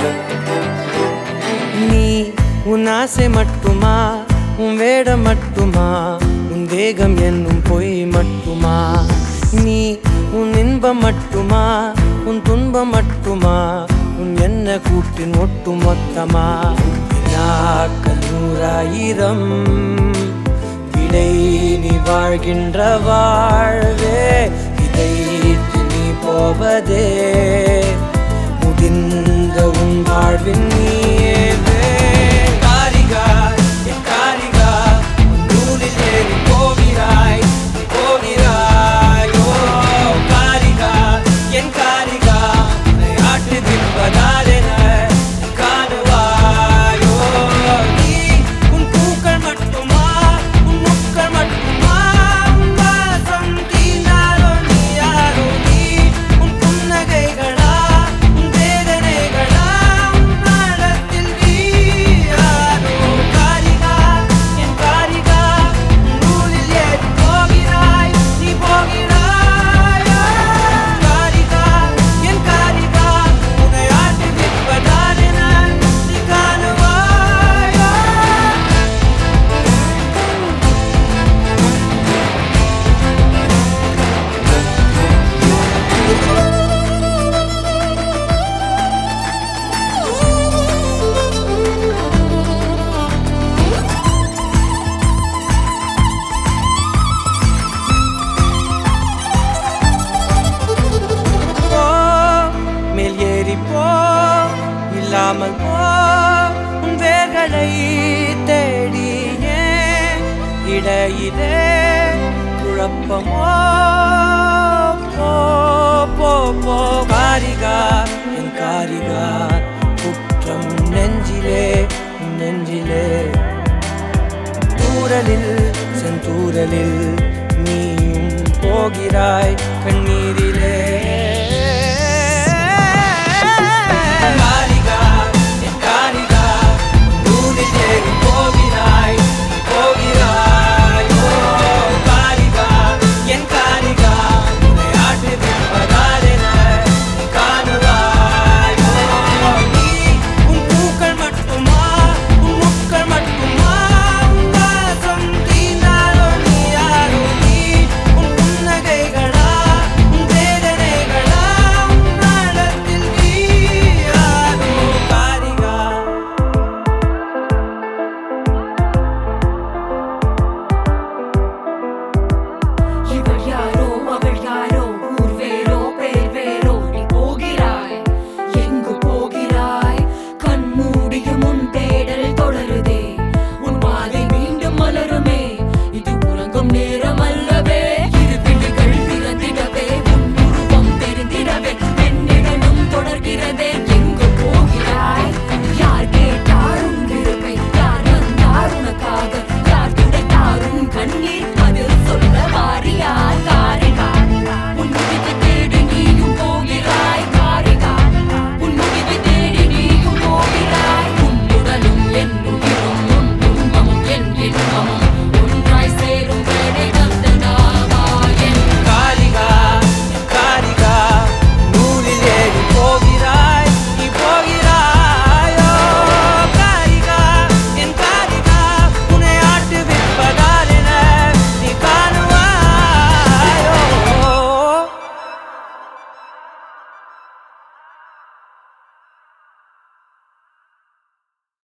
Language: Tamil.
நீ உன் ஆசை மட்டுமா உன் வேடம் மட்டுமா உன் தேகம் என்னும் பொய் மட்டுமா நீ உன் இன்பம் மட்டுமா உன் துன்பம் மட்டுமா உன் என்ன கூட்டின் ஒட்டு மொத்தமா வினாக்கள் நூறாயிரம் விடை நீ வாழ்கின்ற வாழ்வே இதை நீ போவதே முடிந்த உன் வாழ்வின் நீவே காரிகா என் காரிகா உன் நூலில் ஏறி போகிறாய் நீ போகிறாய் ஓ காரிகா என் காரிகா உன்னை ஆட்டு தின்பதாரென நீ காணுவாயோ நீ உன் பூக்கள் மட்டுமா உன் முக்கள் மட்டுமா உன் வாசம் தீண்டாரோ நீ யாரோ நீ உன் புன்னகைகளா உன் வேதனைகளா உன் நாளத்தில் நீ யாரோ காரிகா என் காரிகா உன் நூலில் ஏறி போகிறாய் நீ போகிறாயா காரிகா என் காரிகா உன்னை ஆட்டி விற்பதாரென நீ காணுவாயா போ மேல் ஏறி போ இல்லாமல் போ உன் வேர்களை தேடியே இடையிலே குழப்பமோ போ போ போ காரிகா என் காரிகா குற்றம் நெஞ்சிலே நெஞ்சிலே தூரலில் செந்தூரலில் நீயும் போகிறாய் கண்ணீரிலே